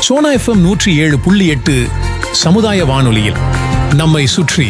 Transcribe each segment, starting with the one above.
Sona FM நூற்றி ஏழு புள்ளி எட்டு சமுதாய வானொலியில் நம்மை சுற்றி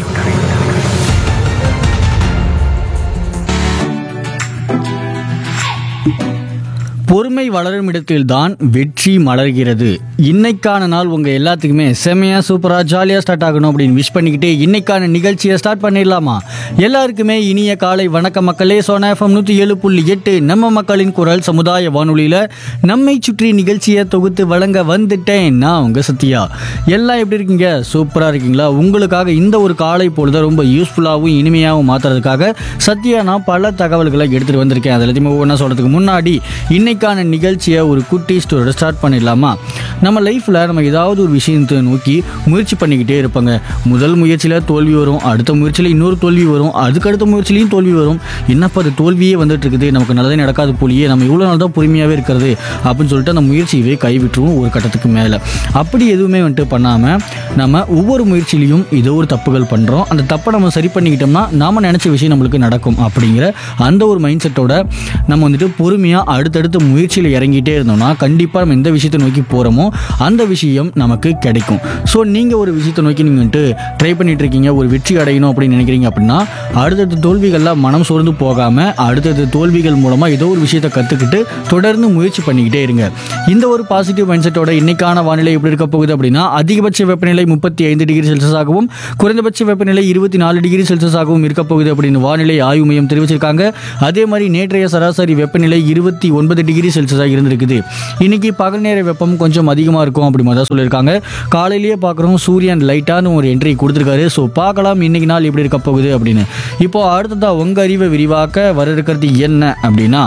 பொறுமை வளரும் இடத்தில்தான் வெற்றி மலர்கிறது இன்னைக்கான நாள் உங்க எல்லாத்துக்குமே செமையா சூப்பரா ஜாலியா ஸ்டார்ட் ஆகணும் அப்படின்னு விஷ் பண்ணிக்கிட்டு இன்னைக்கான நிகழ்ச்சியை ஸ்டார்ட் பண்ணிடலாமா எல்லாருக்குமே இனிய காலை வணக்க மக்களே சோனா எஃப்எம் நூத்தி ஏழு புள்ளி எட்டு நம்ம மக்களின் குரல் சமுதாய வானொலியில நம்மை சுற்றி நிகழ்ச்சியை தொகுத்து வழங்க வந்துட்டேன் நான் உங்க சத்யா எல்லாம் எப்படி இருக்கீங்க சூப்பரா இருக்கீங்களா உங்களுக்காக இந்த ஒரு காலை பொழுத ரொம்ப யூஸ்ஃபுல்லாகவும் இனிமையாகவும் மாத்துறதுக்காக சத்யா நான் பல தகவல்களை எடுத்துட்டு வந்திருக்கேன் அதில் எல்லாத்தையுமே ஒவ்வொன்றா சொல்றதுக்கு முன்னாடி இன்னைக்கான நிகழ்ச்சியை ஒரு குட்டி ஸ்டோரி ஸ்டார்ட் பண்ணிடலாமா நம்ம லைஃப்பில் நம்ம ஏதாவது ஒரு விஷயத்தை நோக்கி முயற்சி பண்ணிக்கிட்டே இருப்பாங்க முதல் முயற்சியில் தோல்வி வரும் அடுத்த முயற்சியில் இன்னொரு தோல்வி வரும் அதுக்கடுத்த முயற்சிலையும் தோல்வி வரும் என்னப்பா அது தோல்வியே வந்துட்டு இருக்குது நமக்கு நல்லதே நடக்காது போலியே நம்ம இவ்வளோ நாள் தான் பொறுமையாகவே இருக்கிறது அப்படின்னு சொல்லிட்டு அந்த முயற்சியவே கைவிட்டுருவோம் ஒரு கட்டத்துக்கு மேலே அப்படி எதுவுமே வந்துட்டு பண்ணாமல் நம்ம ஒவ்வொரு முயற்சியிலையும் ஏதோ ஒரு தப்புகள் பண்ணுறோம் அந்த தப்பை நம்ம சரி பண்ணிக்கிட்டோம்னா நாம நினச்ச விஷயம் நம்மளுக்கு நடக்கும் அப்படிங்கிற அந்த ஒரு மைண்ட் செட்டோட நம்ம வந்துட்டு பொறுமையாக அடுத்தடுத்த முயற்சியில் இறங்கிட்டே இருந்தோம்னா கண்டிப்பாக நம்ம எந்த விஷயத்தை நோக்கி போகிறோமோ அந்த விஷயம் நமக்கு கிடைக்கும் ஸோ நீங்கள் ஒரு விஷயத்தை நோக்கி நீங்கள் வந்துட்டு ட்ரை பண்ணிட்டு இருக்கீங்க ஒரு வெற்றி அடையணும் அப்படின்னு நினைக்கிறீங்க அப்படின்னா அடுத்தடுத்த தோல்விகள்லாம் மனம் சோர்ந்து போகாமல் அடுத்தடுத்த தோல்விகள் மூலமாக ஏதோ ஒரு விஷயத்தை கற்றுக்கிட்டு தொடர்ந்து முயற்சி பண்ணிக்கிட்டே இருங்க இந்த ஒரு பாசிட்டிவ் மைண்ட் செட்டோட இன்னைக்கான வானிலை எப்படி இருக்க போகுது அப்படின்னா அதிகபட்ச வெப்பநிலை முப்பத்தி ஐந்து டிகிரி செல்சியஸாகவும் குறைந்தபட்ச வெப்பநிலை இருபத்தி நாலு டிகிரி செல்சியஸாகவும் இருக்க போகுது அப்படின்னு வானிலை ஆய்வு மையம் தெரிவிச்சிருக்காங்க அதே மாதிரி நேற்றைய சராசரி வெப்பநிலை இருபத்தி ஒன்பது டிகிரி செல்சியஸாக இருந்திருக்குது இன்னைக்கு பகல் நேர வெப்பம் கொஞ்சம் அதிகமாக இருக்கும் அப்படி மாதிரி தான் சொல்லியிருக்காங்க காலையிலேயே பார்க்குறோம் சூரியன் லைட்டான ஒரு என்ட்ரி கொடுத்துருக்காரு ஸோ பார்க்கலாம் இன்னைக்கு நாள் எப்படி இருக்க போகுது அப்படின்னு இப்போ அடுத்ததா உங்க அறிவை விரிவாக்க வர இருக்கிறது என்ன அப்படின்னா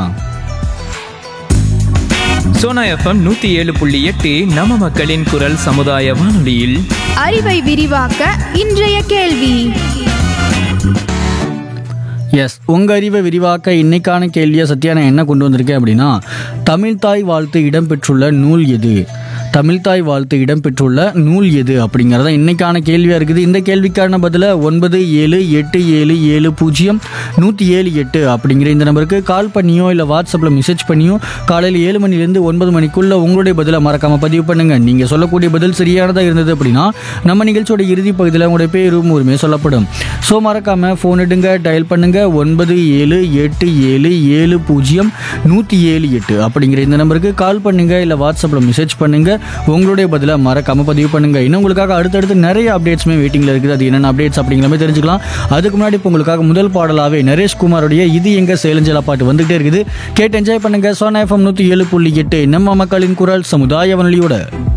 சோனா எஃப்எம் நூத்தி ஏழு புள்ளி எட்டு நம்ம மக்களின் குரல் சமுதாய வானொலியில் அறிவை விரிவாக்க இன்றைய கேள்வி எஸ் உங்கள் அறிவை விரிவாக்க இன்னைக்கான கேள்வியை சத்யா நான் என்ன கொண்டு வந்திருக்கேன் அப்படின்னா தமிழ்தாய் வாழ்த்து இடம்பெற்றுள்ள நூல் எது தமிழ்தாய் வாழ்த்து இடம்பெற்றுள்ள நூல் எது அப்படிங்கிறத இன்னைக்கான கேள்வியாக இருக்குது இந்த கேள்விக்கான பதிலை ஒன்பது ஏழு எட்டு ஏழு ஏழு பூஜ்ஜியம் நூற்றி ஏழு எட்டு அப்படிங்கிற இந்த நம்பருக்கு கால் பண்ணியோ இல்லை வாட்ஸ்அப்பில் மெசேஜ் பண்ணியோ காலையில் ஏழு மணிலேருந்து ஒன்பது மணிக்குள்ளே உங்களுடைய பதிலை மறக்காமல் பதிவு பண்ணுங்கள் நீங்கள் சொல்லக்கூடிய பதில் சரியானதாக இருந்தது அப்படின்னா நம்ம நிகழ்ச்சியோட இறுதி பகுதியில் உங்களுடைய பேரும் உரிமை சொல்லப்படும் ஸோ மறக்காமல் ஃபோன் எடுங்க டயல் பண்ணுங்க ஒன்பது ஏழு எட்டு ஏழு ஏழு பூஜ்ஜியம் நூற்றி ஏழு எட்டு அப்படிங்கிற இந்த நம்பருக்கு கால் பண்ணுங்க இல்லை வாட்ஸ்அப்பில் மெசேஜ் பண்ணுங்க உங்களுடைய பதிலை மறக்காம பதிவு பண்ணுங்க இன்னும் உங்களுக்காக அடுத்தடுத்து நிறைய அப்டேட்ஸுமே வெயிட்டிங்கில் இருக்குது அது என்னென்ன அப்டேட்ஸ் அப்படிங்கிற மாதிரி தெரிஞ்சுக்கலாம் அதுக்கு முன்னாடி இப்போ உங்களுக்காக முதல் பாடலாவே நரேஷ் குமாரோடைய இது எங்க சேலஞ்சலா பாட்டு வந்துகிட்டே இருக்குது கேட்டு என்ஜாய் பண்ணுங்க சோனா எஃப்எம் நூற்றி ஏழு புள்ளி எட்டு நம்ம மக்களின் குரல் சமுதாய வானொலியோட